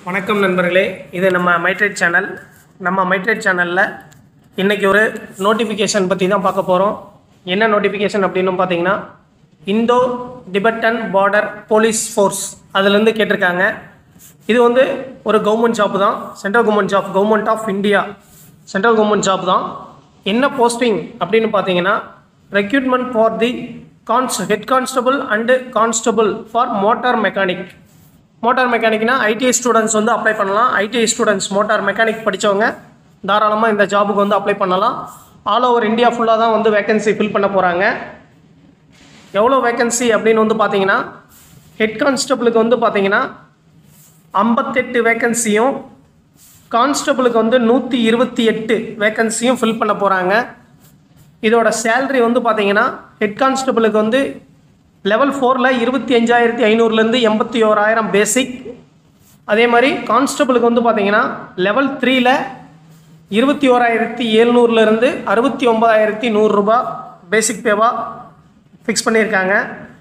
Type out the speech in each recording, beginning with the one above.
வணக்கம் நண்பர்களே இது நம்ம மைட்ரேட் சேனல் நம்ம மைட்ரேட் சேனலில் இன்றைக்கி ஒரு நோட்டிஃபிகேஷன் பற்றி தான் பார்க்க போகிறோம் என்ன நோட்டிஃபிகேஷன் அப்படின்னு பார்த்தீங்கன்னா Indo Tibetan border police force அதுலேருந்து கேட்டிருக்காங்க இது வந்து ஒரு கவர்மெண்ட் ஜாப் தான் central government job government of India central government job தான் என்ன போஸ்டிங் அப்படின்னு பார்த்தீங்கன்னா recruitment for the cons head constable and constable for motor mechanic motor மெக்கானிக்னா ஐடிஐ ஸ்டூடெண்ட்ஸ் வந்து அப்ளை பண்ணலாம் ஐடிஐ ஸ்டூடெண்ட்ஸ் மோட்டார் மெக்கானிக் படித்தவங்க தாராளமாக இந்த ஜாபுக்கு வந்து அப்ளை பண்ணலாம் ஆல் ஓவர் இந்தியா ஃபுல்லாக தான் வந்து வேகன்சி ஃபில் பண்ண போகிறாங்க எவ்வளோ வேகன்சி அப்படின்னு வந்து பார்த்தீங்கன்னா ஹெட் கான்ஸ்டபுளுக்கு வந்து பார்த்தீங்கன்னா ஐம்பத்தெட்டு வேகன்சியும் கான்ஸ்டபுளுக்கு வந்து நூற்றி இருபத்தி எட்டு வேகன்சியும் ஃபில் பண்ண போகிறாங்க இதோட சேல்ரி வந்து பார்த்தீங்கன்னா ஹெட் கான்ஸ்டபுளுக்கு வந்து லெவல் ஃபோரில் இருபத்தி அஞ்சாயிரத்தி ஐநூறுலேருந்து எண்பத்தி ஓராயிரம் பேசிக் அதே மாதிரி கான்ஸ்டபுளுக்கு வந்து பார்த்தீங்கன்னா லெவல் த்ரீல இருபத்தி ஓராயிரத்தி எழுநூறுலேருந்து அறுபத்தி ஒம்பதாயிரத்தி நூறுரூபா பேசிக் பேவாக ஃபிக்ஸ் பண்ணியிருக்காங்க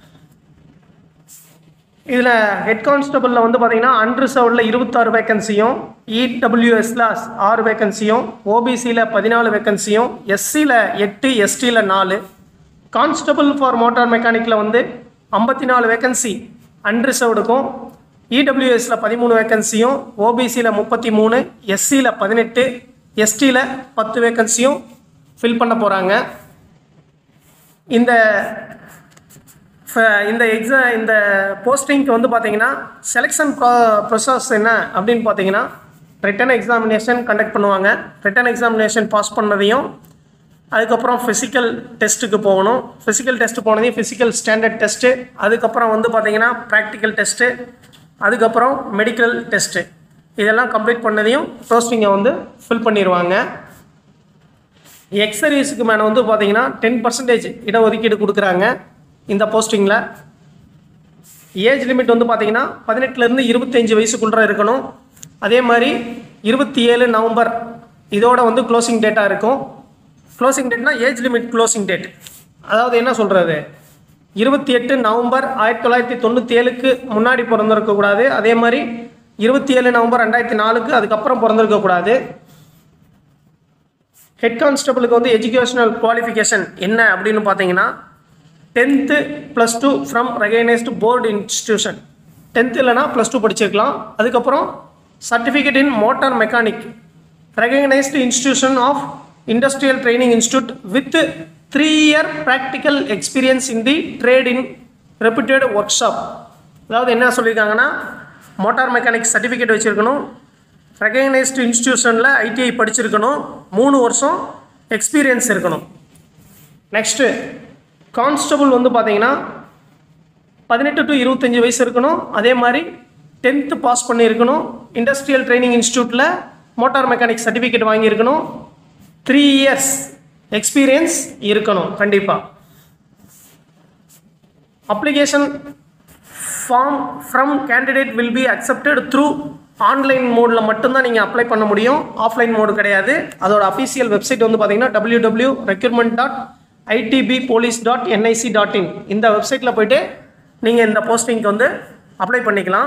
இதில் ஹெட் கான்ஸ்டபுளில் வந்து பார்த்தீங்கன்னா அன்ரிசர்வ்டில் இருபத்தாறு வேகன்சியும் இடபிள்யூஎஸில் ஆறு வேகன்சியும் ஓபிசியில் பதினாலு வேகன்சியும் எஸ்சியில் எட்டு எஸ்டியில் நாலு கான்ஸ்டபுள் ஃபார் மோட்டார் மெக்கானிக்கில் வந்து ஐம்பத்தி நாலு வேகன்சி அன்ரிசர்வ்டுக்கும் இடபிள்யூஎஸில் பதிமூணு வேகன்சியும் ஓபிசியில் முப்பத்தி மூணு எஸ்சியில் பதினெட்டு எஸ்டியில் பத்து வேகன்சியும் ஃபில் பண்ண போகிறாங்க இந்த ஃப- இந்த எக்ஸா இந்த போஸ்டிங்க்கு வந்து பார்த்தீங்கன்னா செலெக்ஷன் ப்ரா ப்ரொசஸ் என்ன அப்படின்னு பார்த்தீங்கன்னா ரிட்டன் எக்ஸாமினேஷன் கண்டக்ட் பண்ணுவாங்க ரிட்டன் எக்ஸாமினேஷன் பாஸ் பண்ணதையும் அதுக்கப்புறம் ஃபிசிக்கல் டெஸ்ட்டுக்கு போகணும் ஃபிசிக்கல் டெஸ்ட் போனதையும் ஃபிசிக்கல் ஸ்டாண்டர்ட் டெஸ்ட்டு அதுக்கப்புறம் வந்து பார்த்தீங்கன்னா ப்ராக்டிக்கல் டெஸ்ட்டு அதுக்கப்புறம் மெடிக்கல் டெஸ்ட்டு இதெல்லாம் கம்ப்ளீட் பண்ணதையும் போஸ்டிங்கை வந்து ஃபில் பண்ணிடுவாங்க எக்ஸ் சர்வீஸுக்கு மேலே வந்து பார்த்தீங்கன்னா டென் பர்சன்டேஜ் இடஒதுக்கீடு கொடுக்குறாங்க இந்த போஸ்டிங்கில் ஏஜ் லிமிட் வந்து பார்த்தீங்கன்னா பதினெட்டுலேருந்து இருபத்தஞ்சி வயசுக்குள்ளே இருக்கணும் அதே மாதிரி இருபத்தி ஏழு நவம்பர் இதோட வந்து க்ளோசிங் டேட்டாக இருக்கும் க்ளோசிங் டேட்னா ஏஜ் லிமிட் க்ளோசிங் டேட் அதாவது என்ன சொல்கிறது இருபத்தி எட்டு நவம்பர் ஆயிரத்தி தொள்ளாயிரத்தி தொண்ணூற்றி ஏழுக்கு முன்னாடி பிறந்திருக்கக்கூடாது அதே மாதிரி இருபத்தி ஏழு நவம்பர் ரெண்டாயிரத்தி நாலுக்கு அதுக்கப்புறம் பிறந்திருக்கக்கூடாது ஹெட் கான்ஸ்டபிளுக்கு வந்து எஜுகேஷனல் குவாலிஃபிகேஷன் என்ன அப்படின்னு பார்த்தீங்கன்னா tenth plus two from recognised board institution tenth இல்லைனா ப்ளஸ் டூ படிச்சிருக்கலாம் அதுக்கப்புறம் certificate in motor mechanic recognised institution of industrial training institute with three year practical experience in the trade in reputed workshop அதாவது என்ன சொல்லியிருக்காங்கன்னா motor mechanic certificate வச்சுருக்கணும் recognised இன்ஸ்டிடியூஷனில் ITI படிச்சிருக்கணும் மூணு வருஷம் எக்ஸ்பீரியன்ஸ் இருக்கணும் நெக்ஸ்ட்டு கான்ஸ்டபுள் வந்து பார்த்தீங்கன்னா பதினெட்டு டு இருபத்தஞ்சி வயசு இருக்கணும் அதே மாதிரி டென்த்து பாஸ் பண்ணியிருக்கணும் இண்டஸ்ட்ரியல் ட்ரைனிங் இன்ஸ்டியூட்டில் மோட்டார் மெக்கானிக் சர்டிஃபிகேட் வாங்கியிருக்கணும் த்ரீ இயர்ஸ் எக்ஸ்பீரியன்ஸ் இருக்கணும் கண்டிப்பாக application form from candidate will be accepted through online மோடில் மட்டும்தான் நீங்கள் அப்ளை பண்ண முடியும் ஆஃப்லைன் மோடு கிடையாது அதோட அஃபீஷியல் வெப்சைட் வந்து பார்த்தீங்கன்னா W W recruitment dot ITBP police dot NIC dot in இந்த வெப்சைட்டில் போயிட்டு நீங்கள் இந்த போஸ்டிங்க்கு வந்து அப்ளை பண்ணிக்கலாம்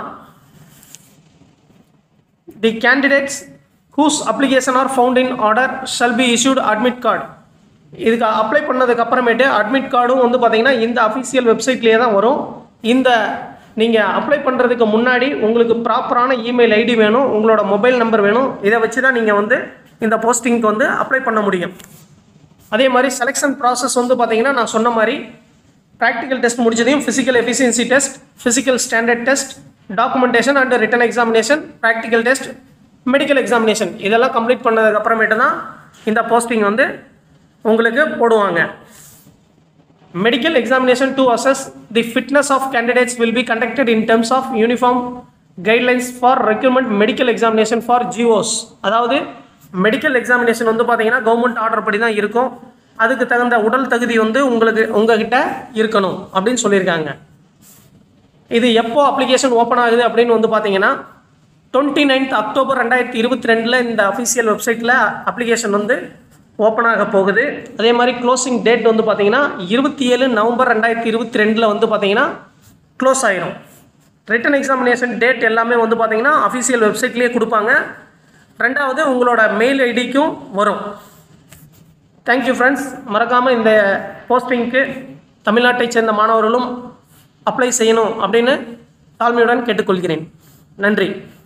the candidates whose application are found in order shall be issued admit card இதுக்கு அப்ளை பண்ணதுக்கு அப்புறமேட்டு அட்மிட் கார்டும் வந்து பார்த்தீங்கன்னா இந்த அஃபிஷியல் வெப்சைட்லேயே தான் வரும் இந்த நீங்கள் அப்ளை பண்ணுறதுக்கு முன்னாடி உங்களுக்கு ப்ராப்பரான இமெயில் ஐடி வேணும் உங்களோட மொபைல் நம்பர் வேணும் இதை வச்சு தான் நீங்கள் வந்து இந்த போஸ்டிங்க்கு வந்து அப்ளை பண்ண முடியும் அதே மாதிரி செலெக்ஷன் ப்ராசஸ் வந்து பார்த்தீங்கன்னா நான் சொன்ன மாதிரி ப்ராக்டிக்கல் டெஸ்ட் முடிச்சதையும் physical efficiency test physical standard test documentation and written examination practical test medical examination இதெல்லாம் கம்ப்ளீட் பண்ணதுக்கு அப்புறமேட்டு தான் இந்த போஸ்டிங் வந்து உங்களுக்கு போடுவாங்க medical examination to assess the fitness of candidates will be conducted in terms of uniform guidelines for requirement medical examination for GOs அதாவது medical examination வந்து பார்த்தீங்கன்னா கவர்மெண்ட் ஆர்டர் படி தான் இருக்கும் அதுக்கு தகுந்த உடல் தகுதி வந்து உங்களுக்கு உங்ககிட்ட இருக்கணும் அப்படின்னு சொல்லியிருக்காங்க இது எப்போ அப்ளிகேஷன் ஓப்பன் ஆகுது அப்படின்னு வந்து பார்த்தீங்கன்னா டுவெண்ட்டி நைன்த் அக்டோபர் ரெண்டாயிரத்தி இருபத்தி ரெண்டில் இந்த அஃபிஷியல் வெப்சைட்டில் அப்ளிகேஷன் வந்து ஓப்பன் ஆக போகுது அதே மாதிரி க்ளோசிங் டேட் வந்து பார்த்தீங்கன்னா இருபத்தி ஏழு நவம்பர் ரெண்டாயிரத்தி இருபத்தி ரெண்டில் வந்து பார்த்தீங்கன்னா க்ளோஸ் ஆயிரும் ரிட்டன் எக்ஸாமினேஷன் டேட் எல்லாமே வந்து பார்த்தீங்கன்னா அஃபிஷியல் வெப்சைட்லேயே கொடுப்பாங்க ரெண்டாவது உங்களோட மெயில் ஐடிக்கும் வரும் தேங்க்யூ ஃப்ரெண்ட்ஸ் மறக்காமல் இந்த போஸ்டிங்க்கு தமிழ்நாட்டைச் சேர்ந்த மாணவர்களும் அப்ளை செய்யணும் அப்படின்னு தாழ்மையுடன் கேட்டுக்கொள்கிறேன் நன்றி